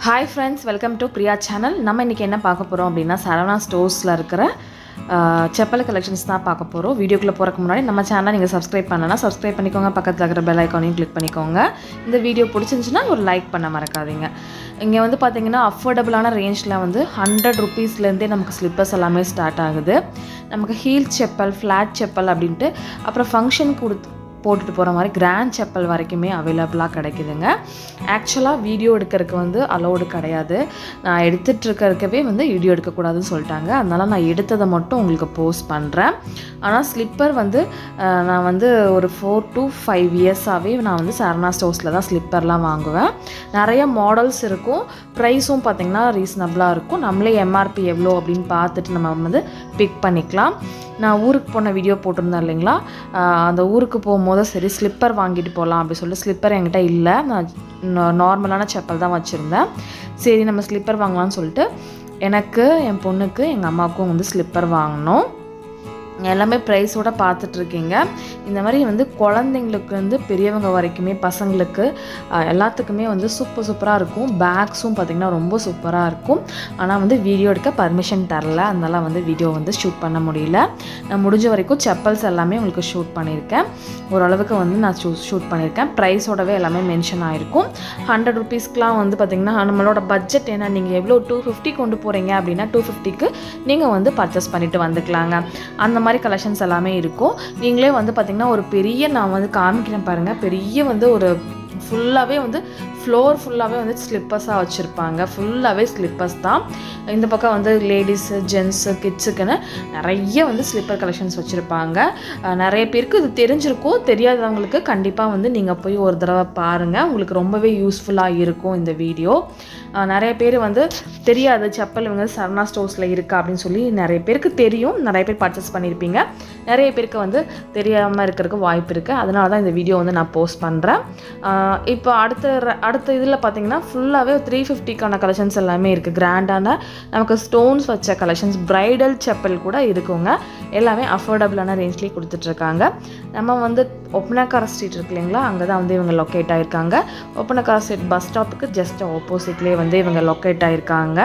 hi friends welcome to Priya channel நம்ம இன்றைக்கி என்ன பார்க்க போகிறோம் அப்படின்னா சரவணா ஸ்டோர்ஸில் இருக்கிற ஆஹ், செப்பல் கலெக்ஷன்ஸ் தான் பார்க்க போகிறோம் வீடியோக்குள்ளே போகிறக்கு முன்னாடி நம்ம சேனலை நீங்கள் சப்ஸ்கிரைப் பண்ணலன்னா சப்ஸ்கிரைப் பண்ணிக்கோங்க பக்கத்தில் இருக்கிற பெல் ஐக்கானையும் கிளிக் பண்ணிக்கோங்க இந்த வீடியோ பிடிச்சிருந்துச்சுன்னா ஒரு லைக் பண்ண மறக்காதீங்க இங்கே வந்து பார்த்தீங்கன்னா அஃபோர்டபுளான ரேஞ்சில் வந்து ஹண்ட்ரட் ருபீஸ்லேருந்தே நமக்கு ஸ்லிப்பர்ஸ் எல்லாமே ஸ்டார்ட் ஆகுது நமக்கு ஹீல் செப்பல் ஃப்ளாட் செப்பல் அப்படின்ட்டு அப்புறம் ஃபங்க்ஷன் கொடுத்து போட்டுட்டு போகிற மாதிரி கிராண்ட் செப்பல் வரைக்குமே அவைலபிளாக கிடைக்குதுங்க ஆக்சுவலாக வீடியோ எடுக்கிறதுக்கு வந்து அலோடு கிடையாது நான் எடுத்துகிட்டு இருக்கிறதுக்கவே வந்து வீடியோ எடுக்கக்கூடாதுன்னு சொல்லிட்டாங்க அதனால் நான் எடுத்ததை மட்டும் உங்களுக்கு போஸ்ட் பண்ணுறேன் ஆனால் ஸ்லிப்பர் வந்து அஹ், நான் வந்து ஒரு ஃபோர் டு ஃபைவ் இயர்ஸாகவே நான் வந்து சரணா ஸ்டோர்ஸில் தான் ஸ்லிப்பர்லாம் வாங்குவேன் நிறைய மாடல்ஸ் இருக்கும் ப்ரைஸும் பார்த்திங்கன்னா ரீசனபிளாக இருக்கும் நம்மளே எம்ஆர்பி எவ்வளோ அப்படின்னு பார்த்துட்டு நம்ம வந்து பிக் பண்ணிக்கலாம் நான் ஊருக்கு போன வீடியோ போட்டிருந்தேன் இல்லைங்களா ஆஹ் அந்த ஊருக்கு போகும்போது சரி ஸ்லிப்பர் வாங்கிட்டு போகலாம் அப்படி சொல்லி ஸ்லிப்பர் என்கிட்ட இல்லை நான் நார்மலான செப்பல் தான் வச்சுருந்தேன் சரி நம்ம ஸ்லிப்பர் வாங்கலாம்னு சொல்லிட்டு எனக்கு என் பொண்ணுக்கு எங்கள் அம்மாவுக்கும் வந்து ஸ்லிப்பர் வாங்கினோம் எல்லாமே ப்ரைஸோட பார்த்துட்ருக்கீங்க இந்த மாதிரி வந்து குழந்தைங்களுக்கு வந்து பெரியவங்க வரைக்குமே பசங்களுக்கு ஆஹ், எல்லாத்துக்குமே வந்து சூப்பர் சூப்பராக இருக்கும் பேக்ஸும் பார்த்திங்கன்னா ரொம்ப சூப்பராக இருக்கும் ஆனால் வந்து வீடியோ எடுக்க பர்மிஷன் தரல அதனால வந்து வீடியோ வந்து ஷூட் பண்ண முடியல நான் முடிஞ்ச வரைக்கும் செப்பல்ஸ் எல்லாமே உங்களுக்கு ஷூட் பண்ணியிருக்கேன் ஓரளவுக்கு வந்து நான் ஷூ ஷூட் பண்ணியிருக்கேன் ப்ரைஸோடவே எல்லாமே மென்ஷன் ஆகிருக்கும் ஹண்ட்ரட் ருபீஸ்க்குலாம் வந்து பார்த்திங்கன்னா நம்மளோட பட்ஜெட் என்ன நீங்கள் எவ்வளோ டூ ஃபிஃப்டி கொண்டு போகிறீங்க அப்படின்னா டூ ஃபிஃப்டிக்கு நீங்கள் வந்து பர்ச்சேஸ் பண்ணிட்டு வந்துக்கலாங்க அந்த மாதிரி கலெக்ஷன்ஸ் எல்லாமே இருக்கும் நீங்களே வந்து பார்த்திங்கன்னா ஒரு பெரிய நான் வந்து காமிக்கிறேன் பாருங்கள் பெரிய வந்து ஒரு ஃபுல்லாகவே வந்து ஃப்ளோர் ஃபுல்லாகவே வந்து ஸ்லிப்பர்ஸாக வச்சுருப்பாங்க ஃபுல்லாகவே ஸ்லிப்பர்ஸ் தான் இந்த பக்கம் வந்து லேடிஸு ஜென்ஸு கிட்ஸுக்குன்னு நிறைய வந்து ஸ்லிப்பர் கலெக்ஷன்ஸ் வச்சுருப்பாங்க அஹ் நிறைய பேருக்கு இது தெரிஞ்சிருக்கும் தெரியாதவங்களுக்கு கண்டிப்பாக வந்து நீங்கள் போய் ஒரு தடவை பாருங்கள் உங்களுக்கு ரொம்பவே யூஸ்ஃபுல்லாக இருக்கும் இந்த வீடியோ அஹ் நிறைய பேர் வந்து தெரியாது செப்பல் இவங்க சரணா ஸ்டோர்ஸில் இருக்கா அப்படின்னு சொல்லி நிறைய பேருக்கு தெரியும் நிறைய பேர் பர்ச்சேஸ் பண்ணியிருப்பீங்க நிறைய பேருக்கு வந்து தெரியாமல் இருக்கிறதுக்கு வாய்ப்பு இருக்குது அதனால தான் இந்த வீடியோ வந்து நான் போஸ்ட் பண்ணுறேன் இப்போ அடுத்த ர- அடுத்த இதில் பார்த்தீங்கன்னா ஃபுல்லாகவே த்ரீ ஃபிஃப்டிக்கான கலெக்ஷன்ஸ் எல்லாமே இருக்குது கிராண்டான நமக்கு ஸ்டோன்ஸ் வச்ச கலெக்ஷன்ஸ் பிரைடல் செப்பல் கூட இருக்குங்க எல்லாமே அஃபோர்டபுளான ரேஞ்ச்லேயே கொடுத்துட்ருக்காங்க நம்ம வந்து ஒப்பனக்கார ஸ்ட்ரீட் இருக்கு இல்லைங்களா அங்கே தான் வந்து இவங்க லொக்கேட் ஆகிருக்காங்க ஒப்பனக்கார ஸ்ட்ரீட் பஸ் ஸ்டாப்புக்கு ஜஸ்ட் ஆப்போசிட்லேயே வந்து இவங்க லொக்கேட் ஆகிருக்காங்க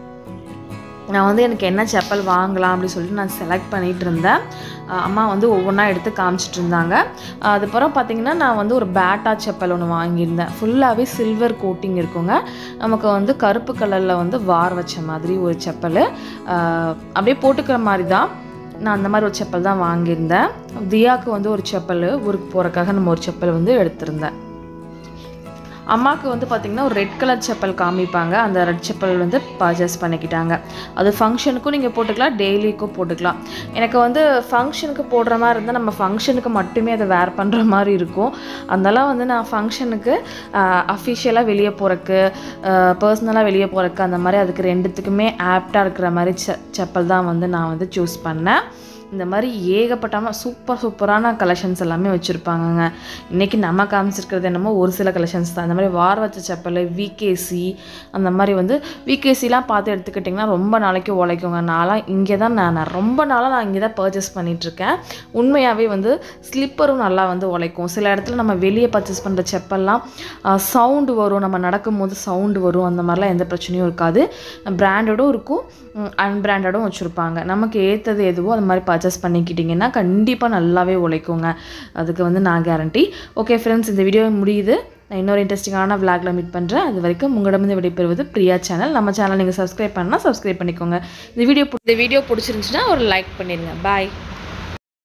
நான் வந்து எனக்கு என்ன செப்பல் வாங்கலாம் அப்படின்னு சொல்லிட்டு நான் செலக்ட் பண்ணிகிட்டு இருந்தேன் அஹ் அம்மா வந்து ஒவ்வொன்றா எடுத்து காமிச்சிட்டு இருந்தாங்க அஹ் அதுக்கப்புறம் பார்த்தீங்கன்னா நான் வந்து ஒரு பேட்டா செப்பல் ஒன்று வாங்கியிருந்தேன் ஃபுல்லாகவே சில்வர் கோட்டிங் இருக்குங்க நமக்கு வந்து கருப்பு கலரில் வந்து வார் வச்ச மாதிரி ஒரு செப்பல் அஹ் அப்படியே போட்டுக்கிற மாதிரி தான் நான் அந்த மாதிரி ஒரு செப்பல் தான் வாங்கியிருந்தேன் தியாவுக்கு வந்து ஒரு செப்பல் ஊருக்கு போகிறக்காக நம்ம ஒரு செப்பல் வந்து எடுத்திருந்தேன் அம்மாவுக்கு வந்து பார்த்திங்கன்னா ஒரு ரெட் கலர் செப்பல் காமிப்பாங்க அந்த ரெட் செப்பல் வந்து பர்ச்சேஸ் பண்ணிக்கிட்டாங்க அது ஃபங்க்ஷனுக்கும் நீங்கள் போட்டுக்கலாம் டெய்லிக்கும் போட்டுக்கலாம் எனக்கு வந்து ஃபங்க்ஷனுக்கு போடுற மாதிரி இருந்தால் நம்ம ஃபங்க்ஷனுக்கு மட்டுமே அதை வேர் பண்ணுற மாதிரி இருக்கும் அதெல்லாம் வந்து நான் ஃபங்க்ஷனுக்கு அஃபிஷியலாக வெளியே போகிறக்கு பர்சனலாக வெளியே போகிறக்கு அந்த மாதிரி அதுக்கு ரெண்டுத்துக்குமே ஆப்டாக இருக்கிற மாதிரி செ செப்பல் தான் வந்து நான் வந்து சூஸ் பண்ணேன் இந்த மாதிரி ஏகப்பட்டமாக சூப்பர் சூப்பரான கலெக்ஷன்ஸ் எல்லாமே வச்சுருப்பாங்கங்க இன்றைக்கி நம்ம காமிச்சிருக்கிறது என்னமோ ஒரு சில கலெக்ஷன்ஸ் தான் இந்த மாதிரி வார் வச்ச செப்பல் விகேசி அந்த மாதிரி வந்து விகேசிலாம் பார்த்து எடுத்துக்கிட்டிங்கன்னா ரொம்ப நாளைக்கு உழைக்குங்க நான்லாம் இங்கே தான் நான் நான் ரொம்ப நாளாக நான் இங்கே தான் பர்ச்சேஸ் பண்ணிகிட்ருக்கேன் உண்மையாகவே வந்து ஸ்லிப்பரும் நல்லா வந்து உழைக்கும் சில இடத்துல நம்ம வெளியே பர்ச்சேஸ் பண்ணுற செப்பல்லாம் சவுண்டு வரும் நம்ம நடக்கும்போது சவுண்டு வரும் அந்த மாதிரிலாம் எந்த பிரச்சனையும் இருக்காது பிராண்டடும் இருக்கும் அன்பிராண்டடும் வச்சுருப்பாங்க நமக்கு ஏற்றது எதுவோ அது மாதிரி பர்ச்சேஸ் பண்ணிக்கிட்டிங்கன்னா கண்டிப்பாக நல்லாவே உழைக்குங்க அதுக்கு வந்து நான் கேரண்டி ஓகே ஃப்ரெண்ட்ஸ் இந்த வீடியோ முடியுது நான் இன்னொரு இன்ட்ரெஸ்டிங்கான விளாக்ல மீட் பண்ணுறேன் அது வரைக்கும் உங்களிடமிருந்து விடைபெறுவது பிரியா சேனல் நம்ம சேனல் நீங்கள் சப்ஸ்கிரைப் பண்ணால் சப்ஸ்கிரைப் பண்ணிக்கோங்க இந்த வீடியோ இந்த வீடியோ பிடிச்சிருந்துச்சுன்னா ஒரு லைக் பண்ணிடுங்க பாய்